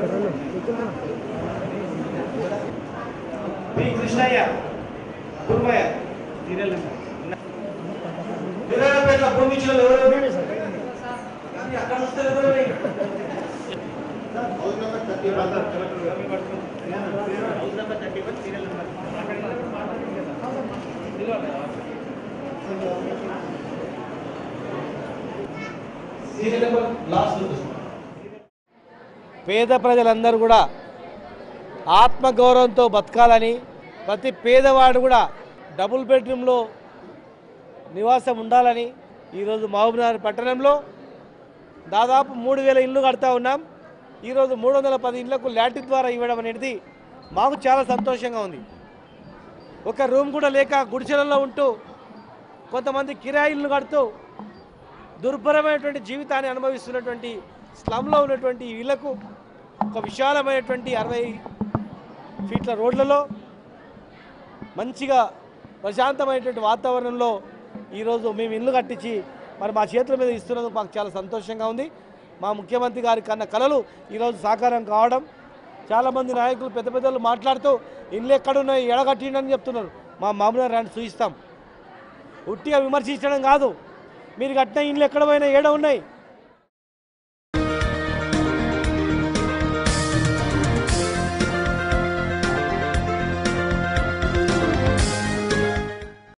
P Krishnayya Kurmayya serial Veerayapeta భూమి ఇచ్చిన వాళ్ళు ఎవరు అక్కడ వస్తారు ఎవరు house number thirty one house number thirty one serial serial number last పేద ప్రజలందరూ కూడా ఆత్మగౌరవంతో బతకాలని ప్రతి పేదవాడు కూడా డబుల్ బెడ్రూమ్లో నివాసం ఉండాలని ఈరోజు మహబూబ్నగర్ పట్టణంలో దాదాపు మూడు వేల ఇళ్ళు కడతా ఉన్నాం ఈరోజు మూడు వందల పది ఇళ్లకు ల్యాటిన్ ద్వారా ఇవ్వడం అనేది మాకు చాలా సంతోషంగా ఉంది ఒక రూమ్ కూడా లేక గుడిసెలలో ఉంటూ కొంతమంది కిరాయి ఇళ్ళు కడుతూ దుర్భరమైనటువంటి జీవితాన్ని అనుభవిస్తున్నటువంటి స్లమ్లో ఉన్నటువంటి ఈ ఇళ్లకు ఒక విశాలమైనటువంటి అరవై ఫీట్ల రోడ్లలో మంచిగా ప్రశాంతమైనటువంటి వాతావరణంలో ఈరోజు మేము ఇల్లు కట్టించి మరి మా చేతుల మీద ఇస్తున్నందుకు మాకు చాలా సంతోషంగా ఉంది మా ముఖ్యమంత్రి గారి కన్న కళలు ఈరోజు సాకారం కావడం చాలామంది నాయకులు పెద్ద పెద్దలు మాట్లాడుతూ ఇల్లు ఎక్కడున్నాయి ఎడగట్టిండని చెప్తున్నారు మా మామూలు రాండి చూపిస్తాం ఉట్టిగా విమర్శించడం కాదు మీరు కట్టిన ఇండ్లు ఎక్కడ పోయినా ఏడ ఉన్నాయి